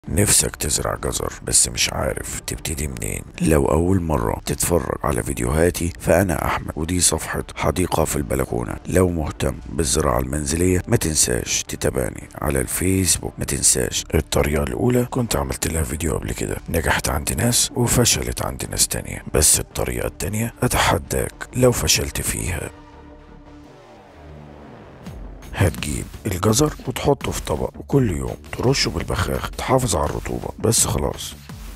نفسك تزرع جزر بس مش عارف تبتدي منين لو أول مرة تتفرج على فيديوهاتي فأنا أحمد ودي صفحة حديقة في البلكونة لو مهتم بالزراعة المنزلية ما تنساش تتابعني على الفيسبوك ما تنساش الطريقة الأولى كنت عملت لها فيديو قبل كده نجحت عند ناس وفشلت عند ناس تانية بس الطريقة التانية أتحداك لو فشلت فيها هتجيب الجزر وتحطه في طبق وكل يوم ترشه بالبخاخ تحافظ على الرطوبة بس خلاص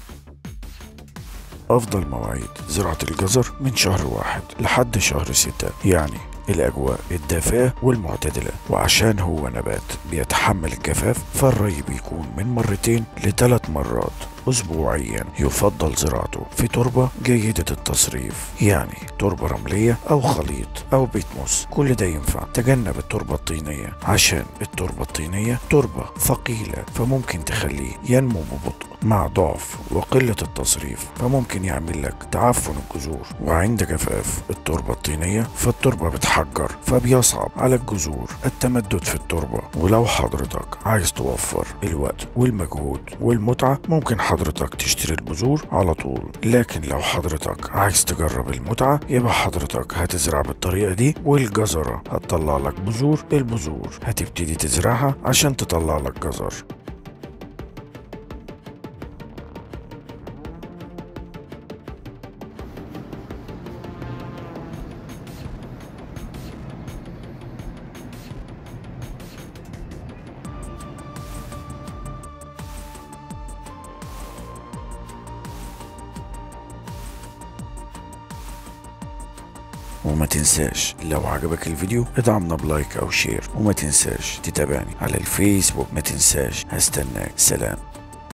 أفضل مواعيد زراعة الجزر من شهر واحد لحد شهر ستة يعني الأجواء الدافئة والمعتدلة وعشان هو نبات بيتحمل الجفاف فالري بيكون من مرتين لثلاث مرات أسبوعيا يفضل زراعته في تربة جيدة التصريف يعني تربة رملية أو خليط أو بيتموس كل ده ينفع تجنب التربة الطينية عشان التربة الطينية تربة ثقيلة فممكن تخليه ينمو ببطء مع ضعف وقلة التصريف فممكن يعمل لك تعفن الجذور وعند جفاف التربة الطينية فالتربة بتحجر فبيصعب على الجذور التمدد في التربة ولو حضرتك عايز توفر الوقت والمجهود والمتعة ممكن حضرتك تشتري البذور على طول لكن لو حضرتك عايز تجرب المتعة يبقى حضرتك هتزرع بالطريقة دي والجزرة هتطلع لك بذور البذور هتبتدي تزرعها عشان تطلع لك جزر وما تنساش لو عجبك الفيديو ادعمنا بلايك او شير وما تنساش تتابعني على الفيسبوك ما تنساش هستناك سلام